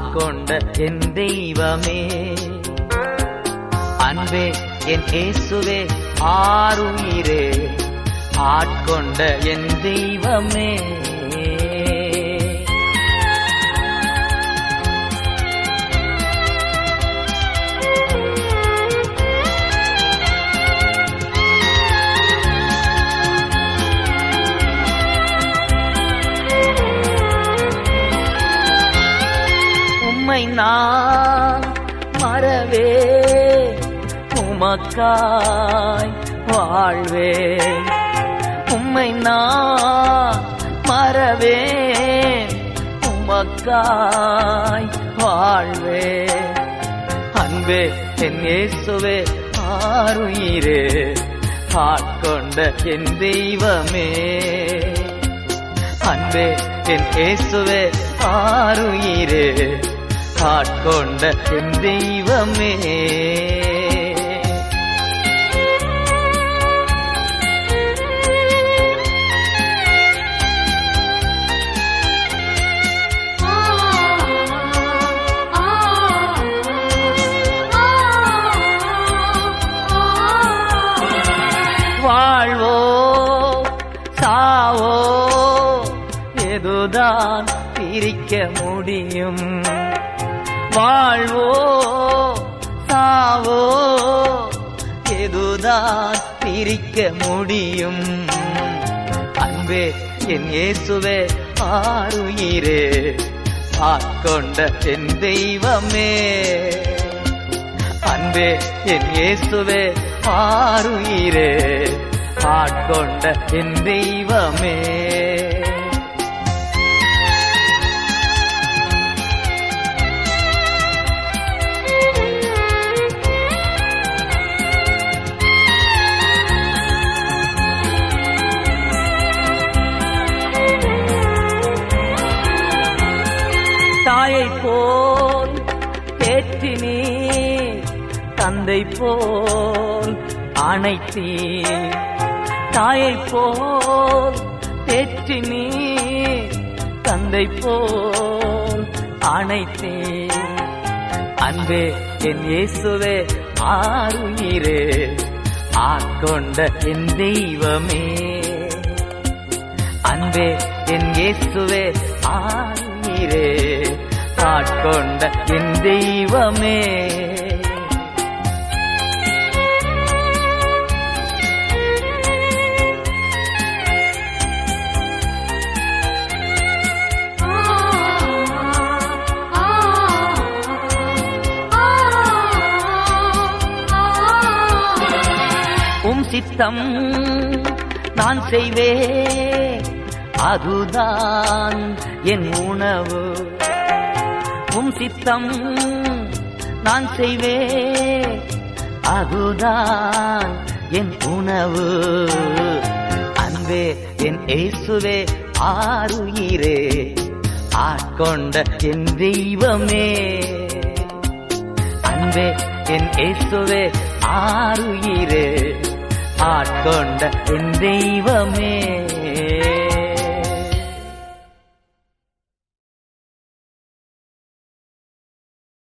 ஆட்கொண்ட என் தெய்வமே அன்பே என் இயேசுவே ஆருயிரே ஆட்கொண்ட என் தெய்வமே உம்மை நான் மறவே உமக்காய் வாழ்வே உம்மை நான் மறவே உமக்காய் வாழ்வே அன்பே என் இயேசுவே ஆருயிரே ஆட்கொண்ட என் தெய்வமே அன்பே என் இயேசுவே ஆருயிரே ஆட்கொண்ட என் தெய்வமே வாழ்வோ சாவோ எதுதான் பிரிக்க முடியும் வாழ்வோ சாவோ எதுதான் பிரிக்க முடியும் அன்பே என் இயேசுவே ஆருயிரே ஆட்கொண்ட என் தெய்வமே அன்பே என் இயேசுவே ஆருயிரே ஆட்கொண்ட என் தெய்வமே தாயை போல் தேற்றினே தந்தை போல் அணைத்தே தாயை போல் தேற்றினே தந்தை போல் அணைத்தே அன்பே என் இயேசுவே ஆருயிரே ஆட்கொண்ட என் தெய்வமே அன்பே என் இயேசுவே ஆயிரே ஆட்கொண்ட என் தெய்வமே உம் சித்தம் நான் செய்வேன் அதுதான் என் உணவு உம் சித்தம் நான் செய்வேன் அதுதான் என் உணவு அன்பே என் இயேசுவே ஆருயிரே ஆட்கொண்ட என் தெய்வமே அன்பே என் இயேசுவே ஆருயிரே ஆட்கொண்ட என் தெய்வமே